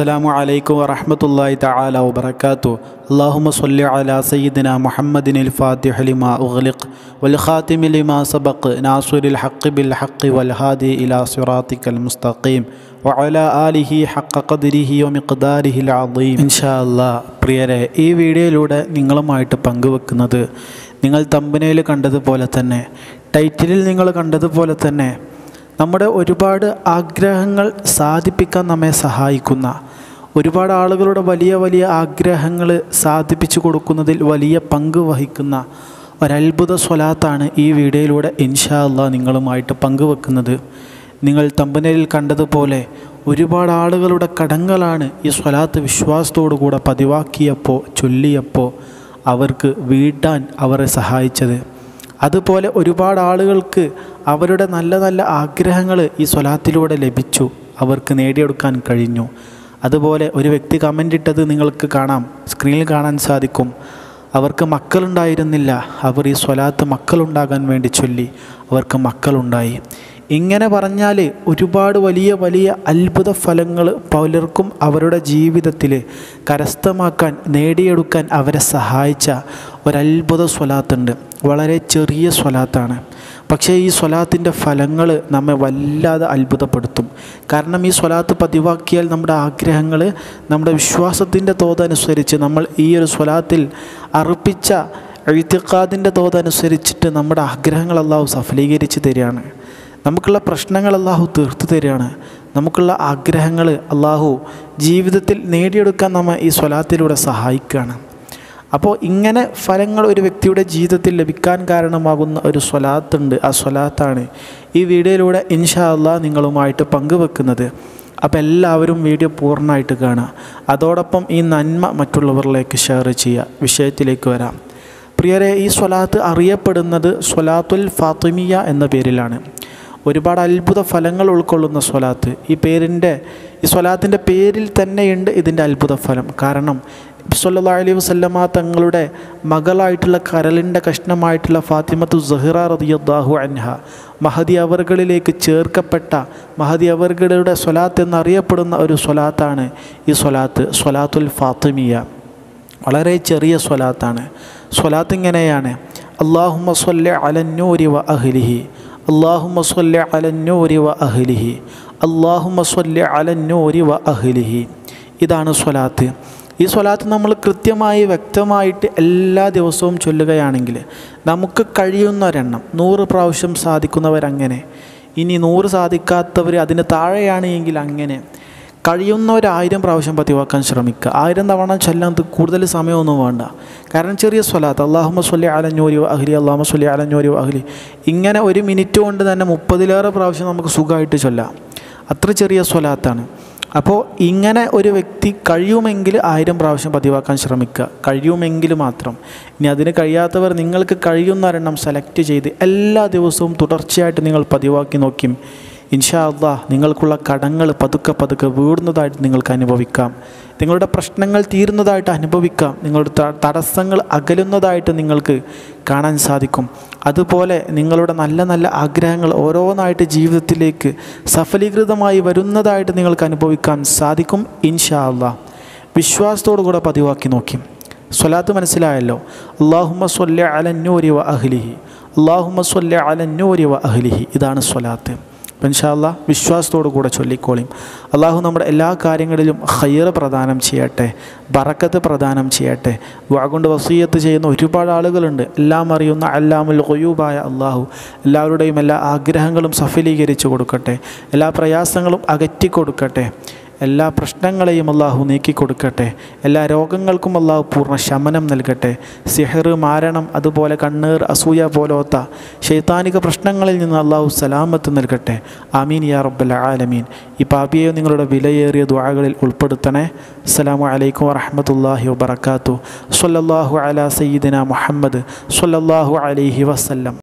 السلام عليكم ورحمة الله تعالى وبركاته اللهم صل على سيدنا محمد الفاتح لما أغلق والخاتم لما سبق ناصر الحق بالحق والهادي إلى صراطك المستقيم وعلى آله حق قدره ومقداره العظيم إن شاء الله പ്രിയരെ ഈ വീഡിയോയിലൂടെ നിങ്ങളുമായിട്ട് പങ്കുവെക്കുന്നത് നിങ്ങൾ തമ്പനയിൽ കണ്ടതുപോലെ തന്നെ ടൈറ്റിലിൽ നിങ്ങൾ കണ്ടതുപോലെ തന്നെ നമ്മുടെ ഒരുപാട് ആഗ്രഹങ്ങൾ സാധിപ്പിക്കാൻ നമ്മെ സഹായിക്കുന്ന ഒരുപാട് ആളുകളുടെ വലിയ വലിയ ആഗ്രഹങ്ങൾ സാധിപ്പിച്ചു കൊടുക്കുന്നതിൽ വലിയ പങ്ക് വഹിക്കുന്ന ഒരത്ഭുത സ്വലാത്താണ് ഈ വീഡിയോയിലൂടെ ഇൻഷാ അള്ളാ നിങ്ങളുമായിട്ട് പങ്കുവെക്കുന്നത് നിങ്ങൾ തമ്പനയിൽ കണ്ടതുപോലെ ഒരുപാട് ആളുകളുടെ കടങ്ങളാണ് ഈ സ്വലാത്ത് വിശ്വാസത്തോടു കൂടെ പതിവാക്കിയപ്പോൾ ചൊല്ലിയപ്പോൾ അവർക്ക് വീട്ടാൻ അവരെ സഹായിച്ചത് അതുപോലെ ഒരുപാട് ആളുകൾക്ക് അവരുടെ നല്ല നല്ല ആഗ്രഹങ്ങൾ ഈ സ്വലാത്തിലൂടെ ലഭിച്ചു അവർക്ക് നേടിയെടുക്കാൻ കഴിഞ്ഞു അതുപോലെ ഒരു വ്യക്തി കമൻ്റ് ഇട്ടത് നിങ്ങൾക്ക് കാണാം സ്ക്രീനിൽ കാണാൻ സാധിക്കും അവർക്ക് മക്കളുണ്ടായിരുന്നില്ല അവർ ഈ സ്വലാത്ത് മക്കളുണ്ടാകാൻ വേണ്ടി ചൊല്ലി അവർക്ക് മക്കളുണ്ടായി ഇങ്ങനെ പറഞ്ഞാൽ ഒരുപാട് വലിയ വലിയ അത്ഭുത ഫലങ്ങൾ പലർക്കും അവരുടെ ജീവിതത്തിൽ കരസ്ഥമാക്കാൻ നേടിയെടുക്കാൻ അവരെ സഹായിച്ച ഒരത്ഭുത സ്വലാത്തുണ്ട് വളരെ ചെറിയ സ്വലാത്താണ് പക്ഷേ ഈ സ്വലാത്തിൻ്റെ ഫലങ്ങൾ നമ്മെ വല്ലാതെ അത്ഭുതപ്പെടുത്തും കാരണം ഈ സ്വലാത്ത് പതിവാക്കിയാൽ നമ്മുടെ ആഗ്രഹങ്ങൾ നമ്മുടെ വിശ്വാസത്തിൻ്റെ തോതനുസരിച്ച് നമ്മൾ ഈ ഒരു സ്വലാത്തിൽ അർപ്പിച്ച എഴുത്തിക്കാതിൻ്റെ തോതനുസരിച്ചിട്ട് നമ്മുടെ ആഗ്രഹങ്ങൾ അള്ളാഹു സഫലീകരിച്ച് തരികയാണ് നമുക്കുള്ള പ്രശ്നങ്ങൾ അള്ളാഹു തീർത്തു തരികയാണ് നമുക്കുള്ള ആഗ്രഹങ്ങൾ അള്ളാഹു ജീവിതത്തിൽ നേടിയെടുക്കാൻ നമ്മെ ഈ സ്വലാത്തിലൂടെ സഹായിക്കുകയാണ് അപ്പോൾ ഇങ്ങനെ ഫലങ്ങൾ ഒരു വ്യക്തിയുടെ ജീവിതത്തിൽ ലഭിക്കാൻ കാരണമാകുന്ന ഒരു സ്വലാത്തുണ്ട് ആ സ്വലാത്താണ് ഈ വീഡിയോയിലൂടെ ഇൻഷാ അള്ളാഹ് നിങ്ങളുമായിട്ട് പങ്കുവെക്കുന്നത് അപ്പോൾ എല്ലാവരും വീഡിയോ പൂർണ്ണമായിട്ട് കാണുക അതോടൊപ്പം ഈ നന്മ മറ്റുള്ളവരിലേക്ക് ഷെയർ ചെയ്യുക വിഷയത്തിലേക്ക് വരാം പ്രിയരെ ഈ സ്വലാത്ത് അറിയപ്പെടുന്നത് സ്വലാത്തുൽ ഫാത്തിമിയ എന്ന പേരിലാണ് ഒരുപാട് അത്ഭുത ഫലങ്ങൾ ഉൾക്കൊള്ളുന്ന സ്വലാത്ത് ഈ പേരിൻ്റെ ഈ സ്വലാത്തിൻ്റെ പേരിൽ തന്നെയുണ്ട് ഇതിൻ്റെ അത്ഭുത ഫലം കാരണം സല്ലാ അലൈഹി വസല്ലമ തങ്ങളുടെ മകളായിട്ടുള്ള കരലിൻ്റെ കഷ്ണമായിട്ടുള്ള ഫാത്തിമത്തു സഹിറ റതിയദ്ദാഹു അൻഹ മഹദി അവറുകളിലേക്ക് ചേർക്കപ്പെട്ട മഹദി അവറുകളുടെ സ്വലാത്ത് എന്നറിയപ്പെടുന്ന ഒരു സ്വലാത്താണ് ഈ സ്വലാത്ത് സ്വലാത്തുൽ ഫാത്തിമിയ വളരെ ചെറിയ സ്വലാത്താണ് സ്വലാത്ത് ഇങ്ങനെയാണ് അള്ളാഹുമ്മ സ്വല്ല അലന്നൂരി വ അഹ്ലിഹി അള്ളാഹുമ്മ സ്വല്ല അലന്നൂരി വ അഹ്ലിഹി അള്ളാഹുമ്മ സ്വല്ല അലന്നൂരി വ അഹ്ലിഹി ഇതാണ് സ്വലാത്ത് ഈ സ്വലാത്ത് നമ്മൾ കൃത്യമായി വ്യക്തമായിട്ട് എല്ലാ ദിവസവും ചൊല്ലുകയാണെങ്കിൽ നമുക്ക് കഴിയുന്നൊരെണ്ണം നൂറ് പ്രാവശ്യം സാധിക്കുന്നവരങ്ങനെ ഇനി നൂറ് സാധിക്കാത്തവർ അതിന് താഴെയാണ് എങ്കിൽ അങ്ങനെ കഴിയുന്നവരായിരം പ്രാവശ്യം പതിവാക്കാൻ ശ്രമിക്കുക ആയിരം തവണ ചൊല്ലാൻ കൂടുതൽ സമയമൊന്നും വേണ്ട കാരണം ചെറിയ സ്വലാത്ത് അള്ളാഹുമ സ്വല്ലി അലഞ്ഞൂരി അഹ്ലി അള്ളാഹുമ സ്വല്ലി അലഞ്ഞൂരി അഹ്ലി ഇങ്ങനെ ഒരു മിനിറ്റ് കൊണ്ട് തന്നെ മുപ്പതിലേറെ പ്രാവശ്യം നമുക്ക് സുഖമായിട്ട് ചൊല്ലാം അത്ര ചെറിയ സ്വലാത്താണ് അപ്പോൾ ഇങ്ങനെ ഒരു വ്യക്തി കഴിയുമെങ്കിൽ ആയിരം പ്രാവശ്യം പതിവാക്കാൻ ശ്രമിക്കുക കഴിയുമെങ്കിൽ മാത്രം ഇനി അതിന് കഴിയാത്തവർ നിങ്ങൾക്ക് കഴിയുന്ന ഒരെണ്ണം സെലക്ട് ചെയ്ത് എല്ലാ ദിവസവും തുടർച്ചയായിട്ട് നിങ്ങൾ പതിവാക്കി നോക്കിയും ഇൻഷാ അള്ളാഹ് നിങ്ങൾക്കുള്ള കടങ്ങൾ പതുക്കെ പതുക്കെ വീടുന്നതായിട്ട് നിങ്ങൾക്ക് അനുഭവിക്കാം നിങ്ങളുടെ പ്രശ്നങ്ങൾ തീരുന്നതായിട്ട് അനുഭവിക്കാം നിങ്ങളുടെ തടസ്സങ്ങൾ അകലുന്നതായിട്ട് നിങ്ങൾക്ക് കാണാൻ സാധിക്കും അതുപോലെ നിങ്ങളുടെ നല്ല നല്ല ആഗ്രഹങ്ങൾ ഓരോന്നായിട്ട് ജീവിതത്തിലേക്ക് സഫലീകൃതമായി വരുന്നതായിട്ട് നിങ്ങൾക്ക് അനുഭവിക്കാൻ സാധിക്കും ഇൻഷാ അള്ളാഹ് വിശ്വാസത്തോടു കൂടെ പതിവാക്കി നോക്കി സ്വലാത്ത് മനസ്സിലായല്ലോ അള്ളാഹുമ്മ സ്വല്ല അലന്നൂരി വ അഹ്ലിഹി അള്ളാഹുമ്മ സ്വല്ല അലന്നൂരി വ അഹ്ലിഹി ഇതാണ് സ്വലാത്ത് ഇൻഷാല്ല വിശ്വാസത്തോടു കൂടെ ചൊല്ലിക്കോളിയും അള്ളാഹു നമ്മുടെ എല്ലാ കാര്യങ്ങളിലും ഹയ്യർ പ്രദാനം ചെയ്യട്ടെ ബറക്കത്ത് പ്രദാനം ചെയ്യട്ടെ വാഗുകൊണ്ട് വസീയത്ത് ചെയ്യുന്ന ഒരുപാട് ആളുകളുണ്ട് എല്ലാം അറിയുന്ന അല്ലാമുൽ കൊയ്യൂബായ അള്ളാഹു എല്ലാവരുടെയും എല്ലാ ആഗ്രഹങ്ങളും സഫലീകരിച്ചു കൊടുക്കട്ടെ എല്ലാ പ്രയാസങ്ങളും അകറ്റി കൊടുക്കട്ടെ എല്ലാ പ്രശ്നങ്ങളെയും അള്ളാഹു നീക്കിക്കൊടുക്കട്ടെ എല്ലാ രോഗങ്ങൾക്കും അള്ളാഹു പൂർണ്ണ ശമനം നൽകട്ടെ സിഹർ മാരണം അതുപോലെ കണ്ണീർ അസൂയ പോലോത്ത ശൈത്താനിക പ്രശ്നങ്ങളിൽ നിന്ന് അള്ളാഹു സലാമത്ത് നൽകട്ടെ ആമീൻ യാ റബ്ബൽ ആലമീൻ ഈ പാപിയെ നിങ്ങളുടെ വിലയേറിയ ദ്വാകളിൽ ഉൾപ്പെടുത്തണേ അസ്സലാമു അലൈക്കും വറഹമത്തല്ലാഹി വബർക്കാത്തു സ്വല്ലല്ലാഹു അലാ സയ്യിദിന മുഹമ്മദ് സ്വല്ലല്ലാഹു അലൈഹി വസല്ലം